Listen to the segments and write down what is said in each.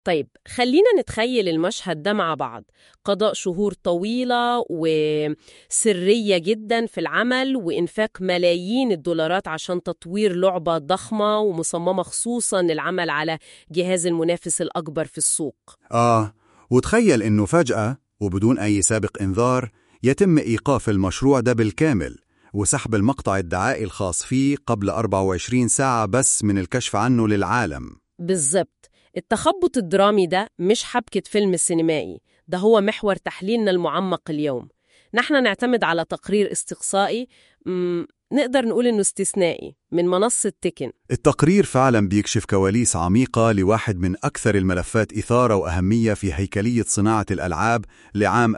طيب خلينا نتخيل المشهد ده مع بعض قضاء شهور طويلة وسرية جدا في العمل وإنفاق ملايين الدولارات عشان تطوير لعبة ضخمة ومصممة خصوصا للعمل على جهاز المنافس الأكبر في السوق آه وتخيل إنه فجأة وبدون أي سابق إنذار يتم إيقاف المشروع ده بالكامل وسحب المقطع الدعائي الخاص فيه قبل 24 ساعة بس من الكشف عنه للعالم بالظبط التخبط الدرامي ده مش حبكة فيلم سينمائي ده هو محور تحليلنا المعمق اليوم نحن نعتمد على تقرير استقصائي مم، نقدر نقول إنه استثنائي من منصة تكن التقرير فعلا بيكشف كواليس عميقة لواحد من أكثر الملفات إثارة وأهمية في هيكلية صناعة الألعاب لعام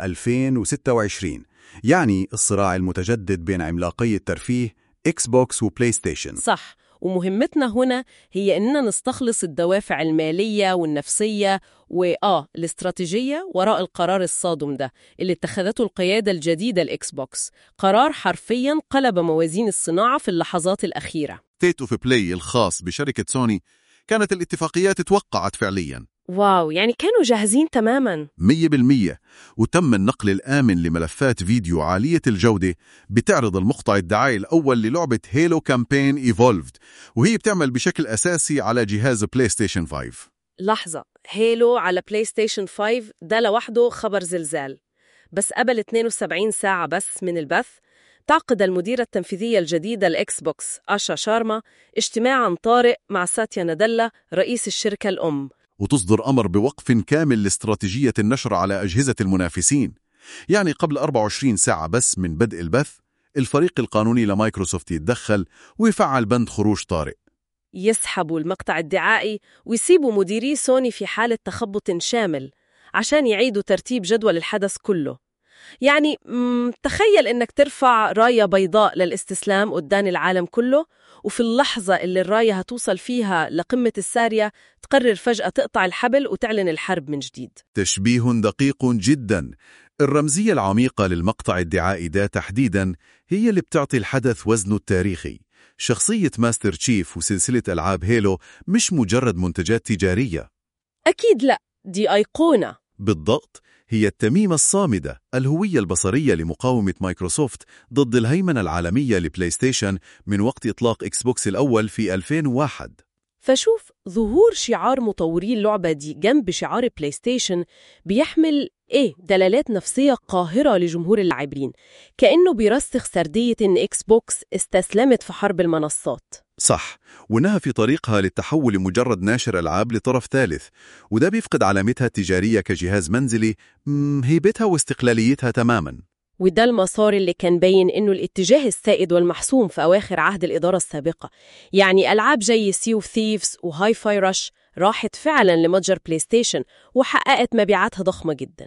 2026 يعني الصراع المتجدد بين عملاقي الترفيه إكس بوكس وبلاي ستيشن صح ومهمتنا هنا هي إننا نستخلص الدوافع المالية والنفسية وآه الاستراتيجية وراء القرار الصادم ده اللي اتخذته القيادة الجديدة الإكس بوكس قرار حرفياً قلب موازين الصناعة في اللحظات الأخيرة ستيت اوف بلاي الخاص بشركة سوني كانت الاتفاقيات توقعت فعليا واو يعني كانوا جاهزين تماماً 100% وتم النقل الآمن لملفات فيديو عالية الجودة بتعرض المقطع الدعائي الأول للعبة هيلو كامبين ايفولفد وهي بتعمل بشكل أساسي على جهاز بلاي ستيشن 5 لحظة هيلو على بلاي ستيشن 5 ده لوحده خبر زلزال بس قبل 72 ساعة بس من البث تعقد المديرة التنفيذية الجديدة الإكس بوكس آشا شارما اجتماعاً طارئ مع ساتيا ناديلا رئيس الشركة الأم وتصدر أمر بوقف كامل لاستراتيجية النشر على أجهزة المنافسين يعني قبل 24 ساعة بس من بدء البث الفريق القانوني لمايكروسوفت يتدخل ويفعل بند خروج طارئ يسحبوا المقطع الدعائي ويسيبوا مديري سوني في حالة تخبط شامل عشان يعيدوا ترتيب جدول الحدث كله يعني مم، تخيل إنك ترفع راية بيضاء للاستسلام قدام العالم كله وفي اللحظة اللي الراية هتوصل فيها لقمة السارية تقرر فجأة تقطع الحبل وتعلن الحرب من جديد تشبيه دقيق جدا الرمزية العميقة للمقطع الدعائي ده تحديدا هي اللي بتعطي الحدث وزنه التاريخي شخصية ماستر تشيف وسلسلة ألعاب هيلو مش مجرد منتجات تجارية أكيد لا دي أيقونة بالضبط هي التميمة الصامدة الهوية البصرية لمقاومة مايكروسوفت ضد الهيمنة العالمية لبلاي ستيشن من وقت إطلاق إكس بوكس الأول في 2001 فشوف ظهور شعار مطوري اللعبة دي جنب شعار بلاي ستيشن بيحمل إيه دلالات نفسية قاهرة لجمهور اللاعبين كأنه بيرسخ سردية إن إكس بوكس استسلمت في حرب المنصات صح وإنها في طريقها للتحول لمجرد ناشر ألعاب لطرف ثالث وده بيفقد علامتها التجارية كجهاز منزلي مم، هيبتها واستقلاليتها تماما وده المسار اللي كان باين إنه الاتجاه السائد والمحسوم في أواخر عهد الإدارة السابقة يعني ألعاب زي سي اوف ثيفز وهاي فاي رش راحت فعلا لمتجر بلاي ستيشن وحققت مبيعاتها ضخمة جدا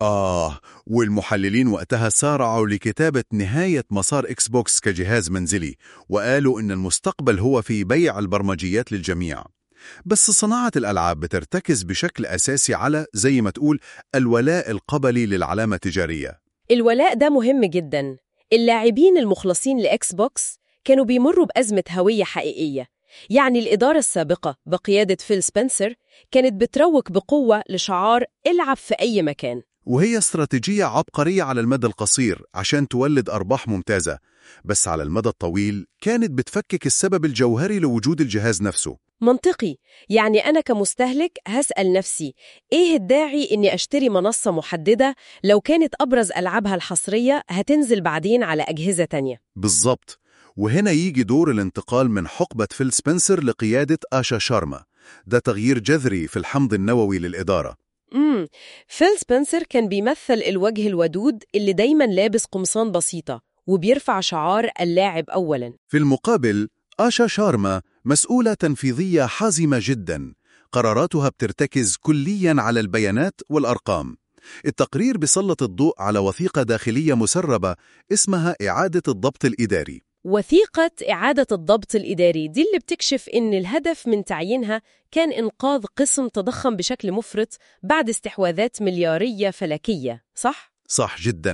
آه والمحللين وقتها سارعوا لكتابة نهاية مسار إكس بوكس كجهاز منزلي وقالوا إن المستقبل هو في بيع البرمجيات للجميع بس صناعة الألعاب بترتكز بشكل أساسي على زي ما تقول الولاء القبلي للعلامة التجارية الولاء ده مهم جدا اللاعبين المخلصين لإكس بوكس كانوا بيمروا بأزمة هوية حقيقية يعني الإدارة السابقة بقيادة فيل سبنسر كانت بتروج بقوة لشعار العب في أي مكان وهي استراتيجية عبقرية على المدى القصير عشان تولد أرباح ممتازة بس على المدى الطويل كانت بتفكك السبب الجوهري لوجود الجهاز نفسه منطقي يعني أنا كمستهلك هسأل نفسي إيه الداعي إني أشتري منصة محددة لو كانت أبرز ألعابها الحصرية هتنزل بعدين على أجهزة تانية بالظبط وهنا يجي دور الانتقال من حقبة فيل سبنسر لقيادة آشا شارما ده تغيير جذري في الحمض النووي للإدارة امم فيل سبنسر كان بيمثل الوجه الودود اللي دايما لابس قمصان بسيطة وبيرفع شعار اللاعب أولا في المقابل آشا شارما مسؤولة تنفيذية حازمة جدا قراراتها بترتكز كليا على البيانات والأرقام التقرير بيسلط الضوء على وثيقة داخلية مسربة اسمها إعادة الضبط الإداري وثيقة إعادة الضبط الإداري دي اللي بتكشف إن الهدف من تعيينها كان إنقاذ قسم تضخم بشكل مفرط بعد استحواذات مليارية فلكية صح؟ صح جدا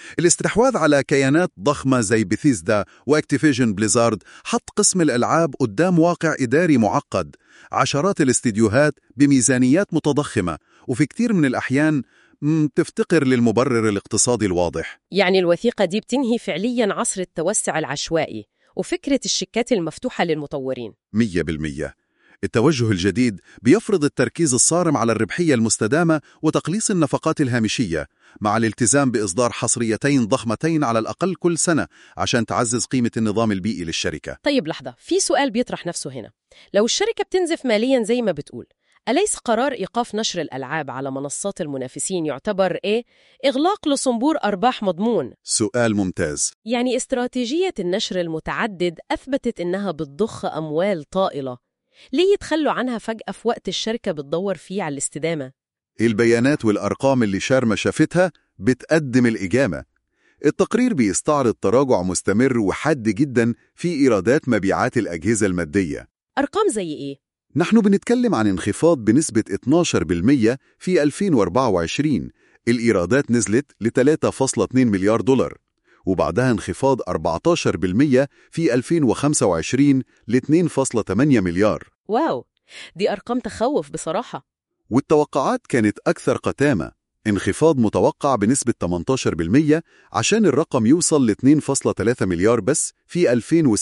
الاستحواذ على كيانات ضخمة زي بيثيزدا واكتيفيجن بليزارد حط قسم الألعاب قدام واقع إداري معقد عشرات الاستديوهات بميزانيات متضخمة وفي كتير من الأحيان مم، تفتقر للمبرر الاقتصادي الواضح يعني الوثيقة دي بتنهي فعلياً عصر التوسع العشوائي وفكرة الشيكات المفتوحة للمطورين مية بالمية التوجه الجديد بيفرض التركيز الصارم على الربحية المستدامة وتقليص النفقات الهامشية مع الالتزام بإصدار حصريتين ضخمتين على الأقل كل سنة عشان تعزز قيمة النظام البيئي للشركة طيب لحظة في سؤال بيطرح نفسه هنا لو الشركة بتنزف مالياً زي ما بتقول أليس قرار إيقاف نشر الألعاب على منصات المنافسين يعتبر إيه؟ إغلاق لصنبور أرباح مضمون سؤال ممتاز يعني استراتيجية النشر المتعدد أثبتت إنها بتضخ أموال طائلة ليه يتخلوا عنها فجأة في وقت الشركة بتدور فيه على الاستدامة؟ البيانات والأرقام اللي شارما شافتها بتقدم الإجابة التقرير بيستعرض تراجع مستمر وحاد جدا في إيرادات مبيعات الأجهزة المادية أرقام زي إيه؟ نحن بنتكلم عن انخفاض بنسبة 12% في 2024 الإيرادات نزلت ل 3.2 مليار دولار وبعدها انخفاض 14% في 2025 ل 2.8 مليار واو دي أرقام تخوف بصراحة والتوقعات كانت أكثر قتامة انخفاض متوقع بنسبة 18% عشان الرقم يوصل ل 2.3 مليار بس في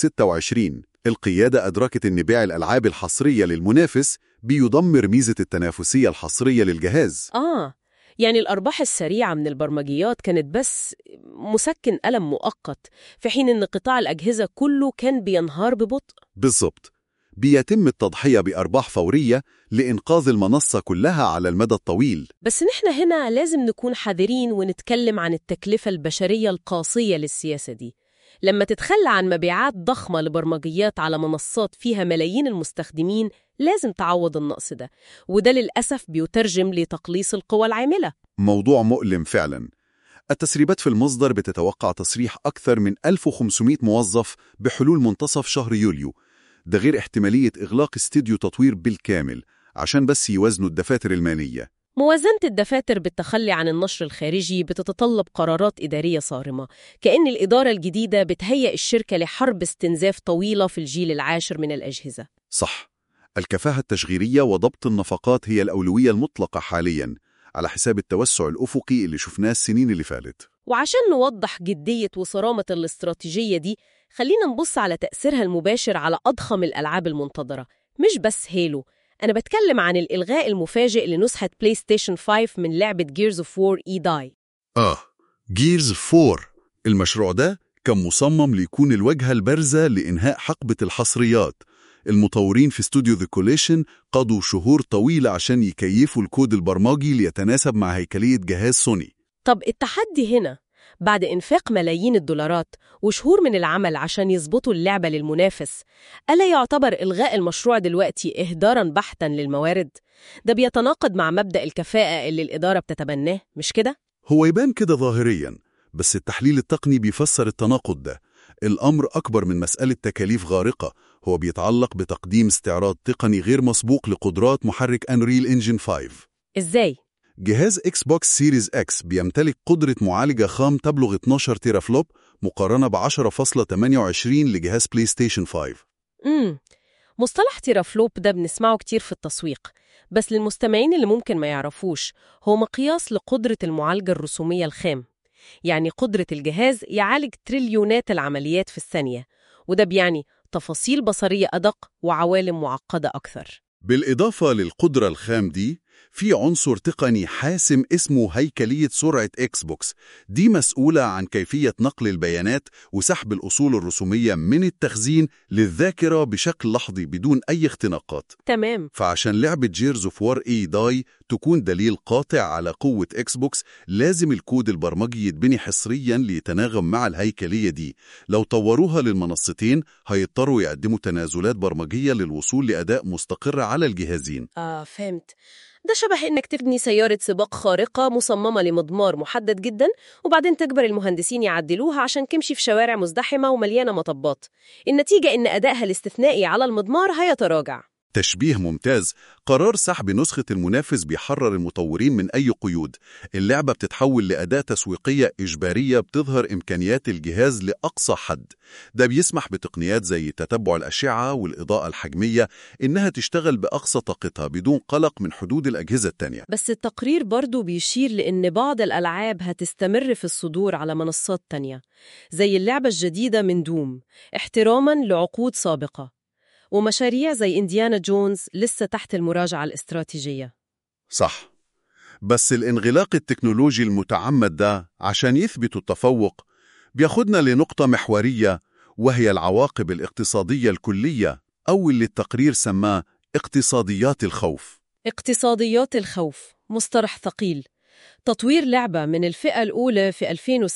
2026 القيادة أدركت أن بيع الألعاب الحصرية للمنافس بيدمر ميزة التنافسية الحصرية للجهاز آه يعني الأرباح السريعة من البرمجيات كانت بس مسكن ألم مؤقت في حين أن قطاع الأجهزة كله كان بينهار ببطء بالضبط بيتم التضحية بأرباح فورية لإنقاذ المنصة كلها على المدى الطويل بس نحن هنا لازم نكون حذرين ونتكلم عن التكلفة البشرية القاسية للسياسة دي لما تتخلى عن مبيعات ضخمة لبرمجيات على منصات فيها ملايين المستخدمين لازم تعوض النقص ده وده للأسف بيترجم لتقليص القوى العاملة موضوع مؤلم فعلا التسريبات في المصدر بتتوقع تصريح أكثر من 1500 موظف بحلول منتصف شهر يوليو ده غير احتمالية إغلاق استديو تطوير بالكامل عشان بس يوازنوا الدفاتر المالية موازنة الدفاتر بالتخلي عن النشر الخارجي بتتطلب قرارات إدارية صارمة كأن الإدارة الجديدة بتهيئ الشركة لحرب استنزاف طويلة في الجيل العاشر من الأجهزة صح الكفاءة التشغيلية وضبط النفقات هي الأولوية المطلقة حالياً على حساب التوسع الأفقي اللي شفناه السنين اللي فاتت وعشان نوضح جدية وصرامة الاستراتيجية دي خلينا نبص على تأثيرها المباشر على أضخم الألعاب المنتظرة مش بس هيلو أنا بتكلم عن الإلغاء المفاجئ لنسخة بلاي ستيشن 5 من لعبة Gears of War اي داي آه جيرز 4 المشروع ده كان مصمم ليكون الواجهة البارزة لإنهاء حقبة الحصريات المطورين في استوديو ذا كوليشن قضوا شهور طويلة عشان يكيفوا الكود البرمجي ليتناسب مع هيكلية جهاز سوني طب التحدي هنا بعد إنفاق ملايين الدولارات وشهور من العمل عشان يظبطوا اللعبة للمنافس ألا يعتبر إلغاء المشروع دلوقتي إهداراً بحتاً للموارد؟ ده بيتناقض مع مبدأ الكفاءة اللي الإدارة بتتبناه مش كده؟ هو يبان كده ظاهريا بس التحليل التقني بيفسر التناقض ده الأمر أكبر من مسألة تكاليف غارقة هو بيتعلق بتقديم استعراض تقني غير مسبوق لقدرات محرك أنريل إنجن 5 إزاي؟ جهاز اكس بوكس سيريز اكس بيمتلك قدرة معالجة خام تبلغ 12 تيرا فلوب مقارنة ب 10.28 لجهاز بلاي ستيشن 5 امم مصطلح تيرافلوب ده بنسمعه كتير في التسويق بس للمستمعين اللي ممكن ما يعرفوش هو مقياس لقدرة المعالجة الرسومية الخام يعني قدرة الجهاز يعالج تريليونات العمليات في الثانية وده بيعني تفاصيل بصرية أدق وعوالم معقدة أكثر بالإضافة للقدرة الخام دي في عنصر تقني حاسم اسمه هيكلية سرعة إكس بوكس دي مسؤولة عن كيفية نقل البيانات وسحب الأصول الرسومية من التخزين للذاكرة بشكل لحظي بدون أي اختناقات تمام فعشان لعبة جيرز اوف وار اي داي تكون دليل قاطع على قوة اكس بوكس لازم الكود البرمجي يتبني حصريا ليتناغم مع الهيكلية دي لو طوروها للمنصتين هيضطروا يقدموا تنازلات برمجية للوصول لأداء مستقر على الجهازين آه فهمت ده شبه إنك تبني سيارة سباق خارقة مصممة لمضمار محدد جدا وبعدين تجبر المهندسين يعدلوها عشان تمشي في شوارع مزدحمة ومليانة مطبات النتيجة إن أدائها الاستثنائي على المضمار هيتراجع تشبيه ممتاز قرار سحب نسخة المنافس بيحرر المطورين من أي قيود اللعبة بتتحول لأداة تسويقية إجبارية بتظهر إمكانيات الجهاز لأقصى حد ده بيسمح بتقنيات زي تتبع الأشعة والإضاءة الحجمية إنها تشتغل بأقصى طاقتها بدون قلق من حدود الأجهزة التانية بس التقرير برضو بيشير لأن بعض الألعاب هتستمر في الصدور على منصات تانية زي اللعبة الجديدة من دوم احتراما لعقود سابقة ومشاريع زي إنديانا جونز لسه تحت المراجعة الاستراتيجية صح بس الانغلاق التكنولوجي المتعمد ده عشان يثبتوا التفوق بياخدنا لنقطة محورية وهي العواقب الاقتصادية الكلية أو اللي التقرير سماه اقتصاديات الخوف اقتصاديات الخوف مصطلح ثقيل تطوير لعبة من الفئة الأولى في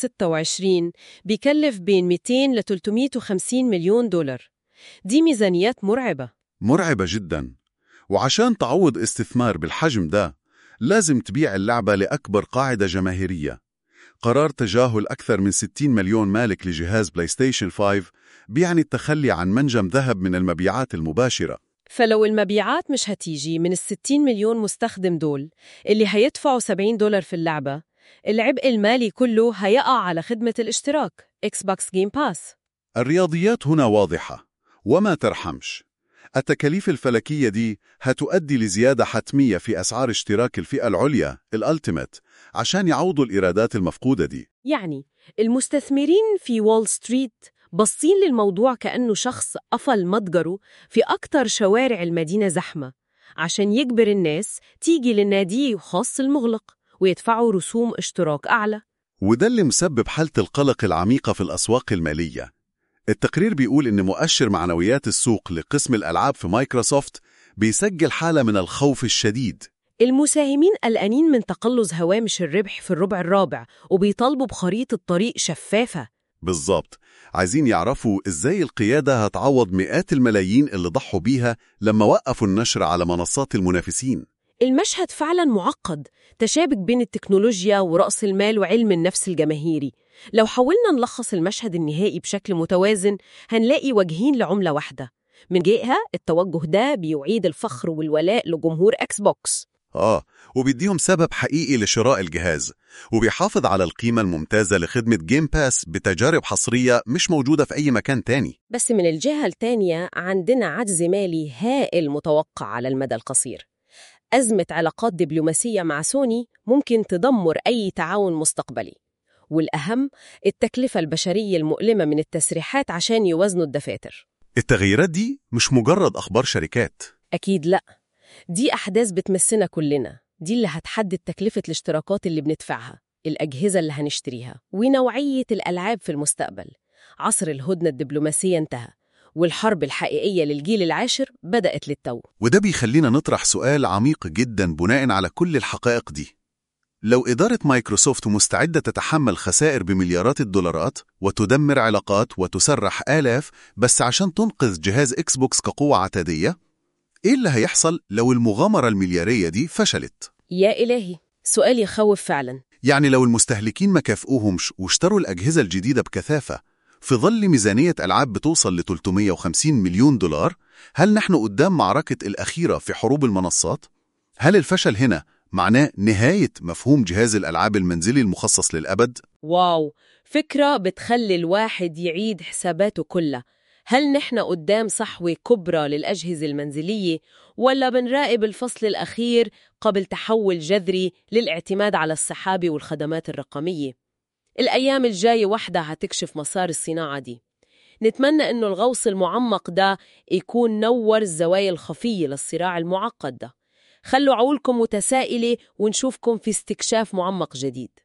2026 بيكلف بين 200 ل 350 مليون دولار دي ميزانيات مرعبة مرعبة جدا وعشان تعوض استثمار بالحجم ده لازم تبيع اللعبة لأكبر قاعدة جماهيرية قرار تجاهل أكثر من 60 مليون مالك لجهاز بلاي ستيشن 5 بيعني التخلي عن منجم ذهب من المبيعات المباشرة فلو المبيعات مش هتيجي من ال 60 مليون مستخدم دول اللي هيدفعوا 70 دولار في اللعبة العبء المالي كله هيقع على خدمة الاشتراك اكس بوكس جيم باس الرياضيات هنا واضحة وما ترحمش التكاليف الفلكية دي هتؤدي لزيادة حتمية في أسعار اشتراك الفئة العليا الألتيميت عشان يعوضوا الإيرادات المفقودة دي يعني المستثمرين في وول ستريت باصين للموضوع كأنه شخص قفل متجره في أكتر شوارع المدينة زحمة عشان يجبر الناس تيجي للنادي خاص المغلق ويدفعوا رسوم اشتراك أعلى وده اللي مسبب حالة القلق العميقة في الأسواق المالية التقرير بيقول إن مؤشر معنويات السوق لقسم الألعاب في مايكروسوفت بيسجل حالة من الخوف الشديد المساهمين قلقانين من تقلص هوامش الربح في الربع الرابع وبيطالبوا بخريطة طريق شفافة بالظبط عايزين يعرفوا إزاي القيادة هتعوض مئات الملايين اللي ضحوا بيها لما وقفوا النشر على منصات المنافسين المشهد فعلا معقد تشابك بين التكنولوجيا ورأس المال وعلم النفس الجماهيري لو حاولنا نلخص المشهد النهائي بشكل متوازن هنلاقي وجهين لعملة واحدة من جهة التوجه ده بيعيد الفخر والولاء لجمهور أكس بوكس آه وبيديهم سبب حقيقي لشراء الجهاز وبيحافظ على القيمة الممتازة لخدمة جيم باس بتجارب حصرية مش موجودة في أي مكان تاني بس من الجهة التانية عندنا عجز مالي هائل متوقع على المدى القصير أزمة علاقات دبلوماسية مع سوني ممكن تدمر أي تعاون مستقبلي والأهم التكلفة البشرية المؤلمة من التسريحات عشان يوازنوا الدفاتر التغييرات دي مش مجرد أخبار شركات أكيد لأ دي أحداث بتمسنا كلنا دي اللي هتحدد تكلفة الاشتراكات اللي بندفعها الأجهزة اللي هنشتريها ونوعية الألعاب في المستقبل عصر الهدنة الدبلوماسية انتهى والحرب الحقيقية للجيل العاشر بدأت للتو وده بيخلينا نطرح سؤال عميق جدا بناء على كل الحقائق دي لو إدارة مايكروسوفت مستعدة تتحمل خسائر بمليارات الدولارات وتدمر علاقات وتسرح آلاف بس عشان تنقذ جهاز إكس بوكس كقوة عتادية إيه اللي هيحصل لو المغامرة المليارية دي فشلت؟ يا إلهي سؤال يخوف فعلا يعني لو المستهلكين ما كافئوهمش واشتروا الأجهزة الجديدة بكثافة في ظل ميزانية ألعاب بتوصل ل 350 مليون دولار هل نحن قدام معركة الأخيرة في حروب المنصات؟ هل الفشل هنا معناه نهاية مفهوم جهاز الألعاب المنزلي المخصص للأبد؟ واو فكرة بتخلي الواحد يعيد حساباته كلها هل نحن قدام صحوة كبرى للأجهزة المنزلية ولا بنراقب الفصل الأخير قبل تحول جذري للاعتماد على السحابة والخدمات الرقمية؟ الأيام الجاية وحدها هتكشف مسار الصناعة دي نتمنى أنه الغوص المعمق ده يكون نور الزوايا الخفية للصراع المعقد ده خلوا عقولكم متسائلة ونشوفكم في استكشاف معمق جديد